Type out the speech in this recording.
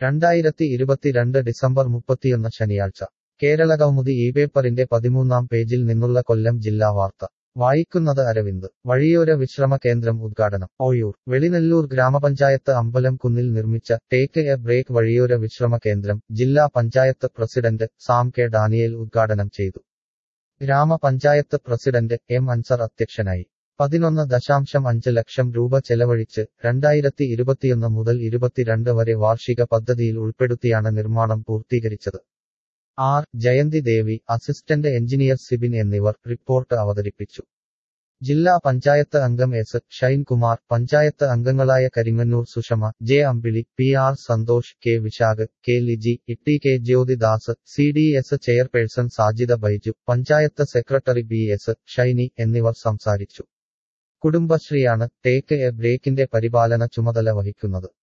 രണ്ടായിരത്തി ഇരുപത്തിരണ്ട് ഡിസംബർ മുപ്പത്തിയൊന്ന് ശനിയാഴ്ച കേരളകൗമുദി ഈ പേപ്പറിന്റെ പതിമൂന്നാം പേജിൽ നിന്നുള്ള കൊല്ലം ജില്ലാ വാർത്ത വായിക്കുന്നത് അരവിന്ദ് വഴിയോര വിശ്രമ കേന്ദ്രം ഉദ്ഘാടനം ഓയൂർ വെളിനെല്ലൂർ ഗ്രാമപഞ്ചായത്ത് അമ്പലം കുന്നിൽ നിർമ്മിച്ച ടേക്ക് എ ബ്രേക്ക് വഴിയോര വിശ്രമ കേന്ദ്രം ജില്ലാ പഞ്ചായത്ത് പ്രസിഡന്റ് സാം കെ ഡാനിയേൽ ഉദ്ഘാടനം ചെയ്തു ഗ്രാമപഞ്ചായത്ത് പ്രസിഡന്റ് എം അൻസർ അധ്യക്ഷനായി പതിനൊന്ന് ദശാംശം അഞ്ച് ലക്ഷം രൂപ ചെലവഴിച്ച് രണ്ടായിരത്തി ഇരുപത്തിയൊന്ന് മുതൽ ഇരുപത്തിരണ്ട് വരെ വാർഷിക പദ്ധതിയിൽ ഉൾപ്പെടുത്തിയാണ് നിർമ്മാണം പൂർത്തീകരിച്ചത് R Jayanthi Devi assistant engineer Sibin എന്നിവർ റിപ്പോർട്ട് അവതരിപ്പിച്ചു ജില്ലാ പഞ്ചായത്ത് അംഗം എസ് ഷൈൻകുമാർ പഞ്ചായത്ത് അംഗങ്ങളായ Karinganoor Sushama J Ambili P R Santhosh K Vishakh K Liji Itty K Jyothidas C D S chairperson Sajida Baiju panchayat secretary B S Shiny എന്നിവർ സംസാരിച്ചു കുടുംബശ്രീയാണ് ടേക്ക് എ ബ്രേക്കിന്റെ പരിപാലന ചുമതല വഹിക്കുന്നത്